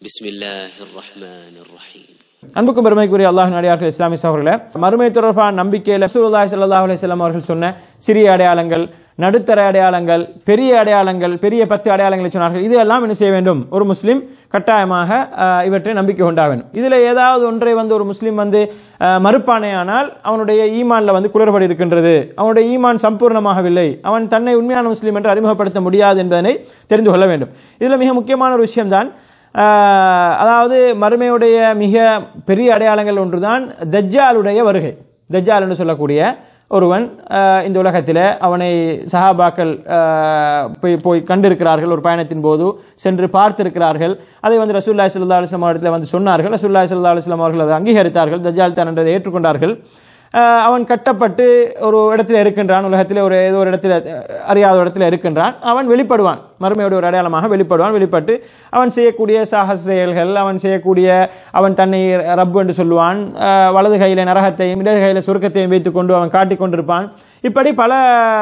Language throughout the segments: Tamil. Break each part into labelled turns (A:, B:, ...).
A: بسم الله الرحمن الرحيم
B: அன்புக்கும் பெருமைக்குரிய அல்லாஹ் நடிகார்கள் இஸ்லாமிய சகோதரர்களே மறுமை தொடர்பான நம்பிக்கையில் ரசூலுல்லாஹி ஸல்லல்லாஹு அலைஹி வஸல்லம் அவர்கள் சொன்ன சிறிய அடையாளங்கள் நடுத்தர அடையாளங்கள் பெரிய அடையாளங்கள் பெரிய பத்து அடையாளங்களை சொன்னார்கள் இது எல்லாம் என்ன செய்ய வேண்டும் ஒரு முஸ்லிம் கட்டாயமாக அஹ், இவற்றை நம்பிக்கை கொண்டாக வேண்டும் இதுல ஏதாவது ஒன்றை வந்து ஒரு முஸ்லிம் வந்து அஹ், மறுப்பானேயானால் அவனுடைய ஈமான்ல வந்து குளறுபடி இருக்கின்றது அவனுடைய ஈமான் சம்பூர்ணமாகவில்லை அவன் தன்னை உண்மையான முஸ்லிம் என்று அறிமுகப்படுத்த முடியாது என்பதனை தெரிந்து கொள்ள வேண்டும் இதுல மிக முக்கியமான ஒரு விஷயம்தான் ஆஹ் அதாவது மறுமையுடைய மிக பெரிய அடையாளங்கள் ஒன்றுதான் தஜ்ஜாலுடைய வருகை தஜ்ஜால் என்று சொல்லக்கூடிய ஒருவன் ஆஹ் இந்த உலகத்தில் அவனை சஹாபாக்கள் ஆஹ் போய் போய் கண்டிருக்கிறார்கள் ஒரு பயணத்தின் போது சென்று பார்த்திருக்கிறார்கள் அதை வந்து ரசூல்லாய் சல்லா அலுவலாம் இடத்துல வந்து சொன்னார்கள் ரசூல்லாய் சல்லா அலுவலாம் அவர்கள் அதை அங்கீகரித்தார்கள் தஜ்ஜால் தான் என்றதை ஏற்றுக்கொண்டார்கள் ஆஹ் அவன் கட்டப்பட்டு ஒரு இடத்துல இருக்கின்றான் உலகத்தில் ஒரு ஏதோ ஒரு இடத்துல அஹ், அறியாத ஒரு இடத்துல இருக்கின்றான் அவன் வெளிப்படுவான் மறுமையோட ஒரு அடையாளமாக வெளிப்படுவான் வெளிப்பட்டு அவன் செய்யக்கூடிய சாகச செயல்கள் அவன் செய்யக்கூடிய அவன் தன்னை ரப்பு என்று சொல்லுவான் ஆஹ், வலது கையில நரகத்தையும் இடது கையில சுருக்கத்தையும் வைத்துக்கொண்டு அவன் காட்டிக் கொண்டிருப்பான் இப்படி பல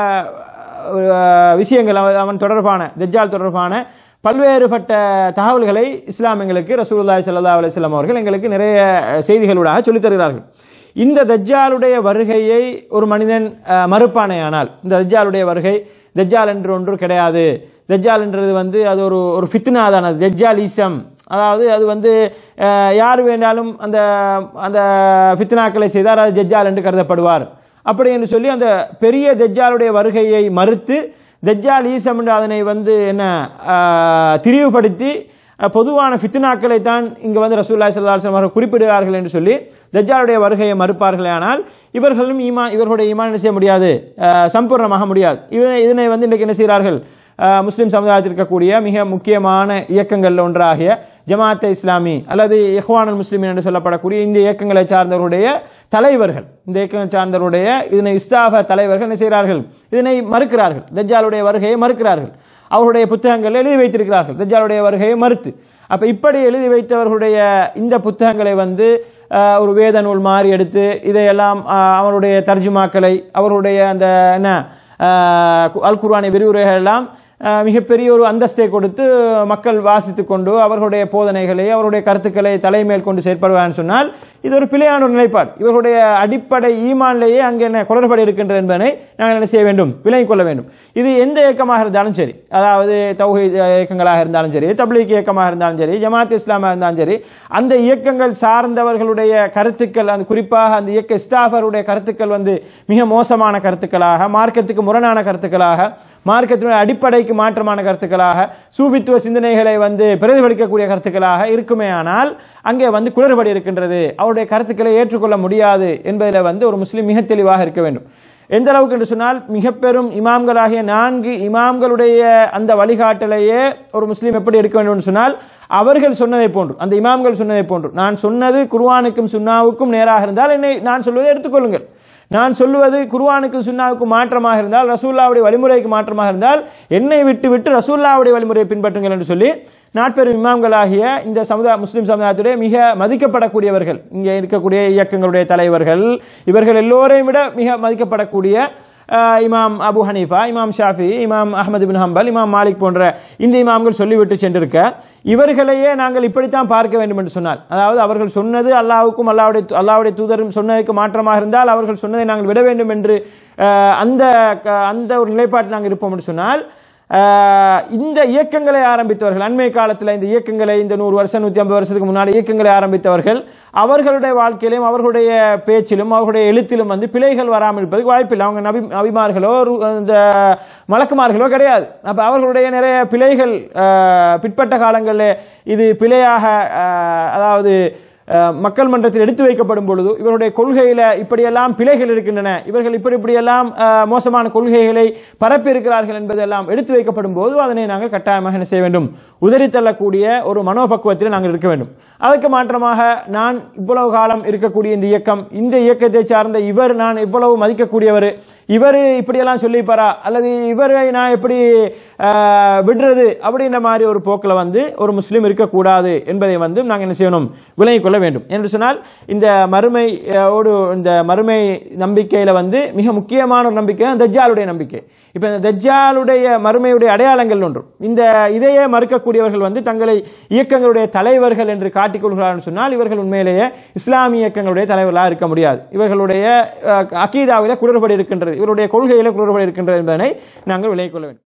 B: ஆஹ், விஷயங்கள் அவன் அவன் தொடர்பான தெஜ்ஜால் தொடர்பான பல்வேறுபட்ட தகவல்களை இஸ்லாம் எங்களுக்கு ரசூலுல்லாஹி ஸல்லல்லாஹு அலைஹி வஸல்லம் அவர்கள் எங்களுக்கு நிறைய செய்திகளூடாக சொல்லித் தருகிறார்கள் இந்த தஜ்ஜாலுடைய வருகையை ஒரு மனிதன் அஹ், மறுப்பானேயானால் இந்த தஜ்ஜாலுடைய வருகை தஜ்ஜால் என்று ஒன்று கிடையாது தஜ்ஜால் என்றது வந்து அது ஒரு ஒரு ஃபித்னா தானது தஜ்ஜாலிசம் அதாவது அது வந்து அஹ், யார் வேண்டாலும் அந்த அந்த ஃபித்னாக்களை செய்தார் அது தஜ்ஜால் என்று கருதப்படுவார் அப்படி என்று சொல்லி அந்த பெரிய தஜ்ஜாலுடைய வருகையை மறுத்து தஜ்ஜால் ஈசம் என்று அதனை வந்து என்ன அஹ், திரிவுபடுத்தி அஹ், பொதுவான ஃபித்னாக்களை தான் இங்கு வந்து ரசூல்லாய் ஸல்லல்லாஹு அலைஹி வஸல்லம் அவர்கள் குறிப்பிடுகிறார்கள் என்று சொல்லி தஜ்ஜாலுடைய வருகையை மறுப்பார்களே ஆனால் இவர்களும் ஈமா இவர்களுடைய ஈமான் என்ன செய்ய முடியாது அஹ், சம்பூர்ணமாக முடியாது இவ- இதனை வந்து இன்றைக்கு என்ன செய்கிறார்கள் அஹ், முஸ்லிம் சமுதாயத்தில் இருக்கக்கூடிய மிக முக்கியமான இயக்கங்கள்ல ஒன்றாகிய ஜமாத்தே இஸ்லாமி அல்லது இஹ்வானுல் முஸ்லிமின் என்று சொல்லப்படக்கூடிய இந்த இயக்கங்களை சார்ந்தவருடைய தலைவர்கள் இந்த இயக்கங்களை சார்ந்தவருடைய இதனை இஸ்தாப தலைவர்கள் என்ன செய்கிறார்கள் இதனை மறுக்கிறார்கள் தஜ்ஜாலுடைய வருகையை மறுக்கிறார்கள் அவருடைய புத்தகங்கள் எழுதி வைத்திருக்கிறார்கள் தஜ்ஜாலுடைய வருகையை மறுத்து அப்ப இப்படி எழுதி வைத்தவர்களுடைய இந்த புத்தகங்களை வந்து அஹ், ஒரு வேத நூல் மாறி எடுத்து இதையெல்லாம் அஹ், அவருடைய தர்ஜுமாக்களை அவருடைய அந்த என்ன அஹ், அல் குர்ஆனை விரிவுரைகள் எல்லாம் அஹ், மிகப்பெரிய ஒரு அந்தஸ்தை கொடுத்து மக்கள் வாசித்துக் கொண்டு அவர்களுடைய போதனைகளை அவருடைய கருத்துக்களை தலைமேல் கொண்டு செயற்படுவான்னு சொன்னால் இது ஒரு பிழையான ஒரு நிலைப்பாடு இவர்களுடைய அடிப்படை ஈமான்லேயே அங்கே என்ன குளறுபடி இருக்கின்றது என்பதனை நாங்கள் என்ன செய்ய வேண்டும் விலகிக் கொள்ள வேண்டும் இது எந்த இயக்கமாக இருந்தாலும் சரி அதாவது தௌஹி இயக்கங்களாக இருந்தாலும் சரி தப்லீக் இயக்கமாக இருந்தாலும் சரி ஜமாத் இஸ்லாமாக இருந்தாலும் சரி அந்த இயக்கங்கள் சார்ந்தவர்களுடைய கருத்துக்கள் அந்த குறிப்பாக அந்த இயக்க ஸ்டாஃபருடைய கருத்துக்கள் வந்து மிக மோசமான கருத்துக்களாக மார்க்கத்துக்கு முரணான கருத்துக்களாக மார்க்கத்தினுடைய அடிப்படைக்கு மாற்றமான கருத்துக்களாக சூபித்துவ சிந்தனைகளை வந்து பிரதிபலிக்கக்கூடிய கருத்துக்களாக இருக்குமே ஆனால் அங்கே வந்து குளறுபடி இருக்கின்றது அவருடைய கருத்துக்களை ஏற்றுக்கொள்ள முடியாது என்பதில் வந்து ஒரு முஸ்லீம் மிக தெளிவாக இருக்க வேண்டும் எந்த அளவுக்கு என்று சொன்னால் மிக பெரும் இமாம்களாகிய நான்கு இமாம்களுடைய அந்த வழிகாட்டலையே ஒரு முஸ்லீம் எப்படி எடுக்க வேண்டும் என்று சொன்னால் அவர்கள் சொன்னதை போன்று அந்த இமாம்கள் சொன்னதை போன்று நான் சொன்னது குர்ஆனுக்கும் சுன்னாவுக்கும் நேராக இருந்தால் என்னை நான் சொல்வதை எடுத்துக்கொள்ளுங்கள் நான் சொல்லுவது குர்ஆனுக்கும் சுன்னாவுக்கும் மாற்றமாக இருந்தால் ரசூல்லாவுடைய வழிமுறைக்கு மாற்றமாக இருந்தால் என்னை விட்டு விட்டு ரசூல்லாவுடைய வழிமுறையை பின்பற்றுங்கள் என்று சொல்லி நாட்பெரும் இமாம்களாகிய இந்த சமுதாய முஸ்லிம் சமுதாயத்துடைய மிக மதிக்கப்படக்கூடியவர்கள் இங்கே இருக்கக்கூடிய இயக்கங்களுடைய தலைவர்கள் இவர்கள் எல்லோரையும் விட மிக மதிக்கப்படக்கூடிய ஆஹ், இமாம் அபு ஹனீஃபா இமாம் ஷாஃபி இமாம் அஹமது பின் ஹம்பல் இமாம் மாலிக் போன்ற இந்த இமாம்கள் சொல்லிவிட்டு சென்றிருக்க இவர்களையே நாங்கள் இப்படித்தான் பார்க்க வேண்டும் என்று சொன்னால் அதாவது அவர்கள் சொன்னது அல்லாஹ்வுக்கும் அல்லாவுடைய அல்லாவுடைய தூதரும் சொன்னதுக்கு மாற்றமாக இருந்தால் அவர்கள் சொன்னதை நாங்கள் விட வேண்டும் என்று ஆஹ், அந்த க- அந்த ஒரு நிலைப்பாட்டில் நாங்கள் இருப்போம் என்று சொன்னால் ஆஹ், இந்த இயக்கங்களை ஆரம்பித்தவர்கள் அண்மை காலத்தில் இந்த இயக்கங்களை இந்த நூறு வருஷம் நூத்தி ஐம்பது வருஷத்துக்கு முன்னாடி இயக்கங்களை ஆரம்பித்தவர்கள் அவர்களுடைய வாழ்க்கையிலும் அவர்களுடைய பேச்சிலும் அவர்களுடைய எழுத்திலும் வந்து பிழைகள் வராமல் இருப்பதுக்கு வாய்ப்பில்லை அவங்க நபி நபிமார்களோ ரு- இந்த மலக்குமார்களோ கிடையாது அப்ப அவர்களுடைய நிறைய பிழைகள் ஆஹ், பிற்பட்ட காலங்களில் இது பிழையாக ஆஹ், அதாவது அஹ், மக்கள் மன்றத்தில் எடுத்து வைக்கப்படும் பொழுது இவருடைய கொள்கையில இப்படியெல்லாம் பிழைகள் இருக்கின்றன இவர்கள் இப்படி இப்படியெல்லாம் அஹ், மோசமான கொள்கைகளை பரப்பி இருக்கிறார்கள் என்பதெல்லாம் எடுத்து வைக்கப்படும் போது அதனை நாங்கள் கட்டாயமாக என்ன செய்ய வேண்டும் உதறி தள்ளக்கூடிய ஒரு மனோபக்குவத்தில் நாங்கள் இருக்க வேண்டும் அதற்கு மாற்றமாக நான் இவ்வளவு காலம் இருக்கக்கூடிய இந்த இயக்கம் இந்த இயக்கத்தை சார்ந்த இவர் நான் இவ்வளவு மதிக்கக்கூடியவர் இவர் இப்படியெல்லாம் சொல்லிப்பாரா அல்லது இவரை நான் எப்படி அஹ், விடுறது அப்படின்ற மாதிரி ஒரு போக்கில் வந்து ஒரு முஸ்லீம் இருக்கக்கூடாது என்பதை வந்து நாங்கள் என்ன செய்யணும் விளங்கிக் கொள்ள வேண்டும் என்று சொன்னால் இந்த மறுமை அஹ், ஓடு இந்த மறுமை நம்பிக்கையில வந்து மிக முக்கியமான ஒரு நம்பிக்கை தான் தஜ்ஜாலுடைய நம்பிக்கை இப்ப இந்த தஜ்ஜாலுடைய மறுமையுடைய அடையாளங்கள் ஒன்று இந்த இதையே மறுக்கக்கூடியவர்கள் வந்து தங்களை இயக்கங்களுடைய தலைவர்கள் என்று காட்டிக்கொள்கிறார்கள் சொன்னால் இவர்கள் உண்மையிலேயே இஸ்லாமிய இயக்கங்களுடைய தலைவர்களாக இருக்க முடியாது இவர்களுடைய அஹ், அகீதாவில குளறுபடி இருக்கின்றது இவருடைய கொள்கையில குளறுபடி இருக்கின்றது என்பதனை நாங்கள் விலகிக் கொள்ள வேண்டும்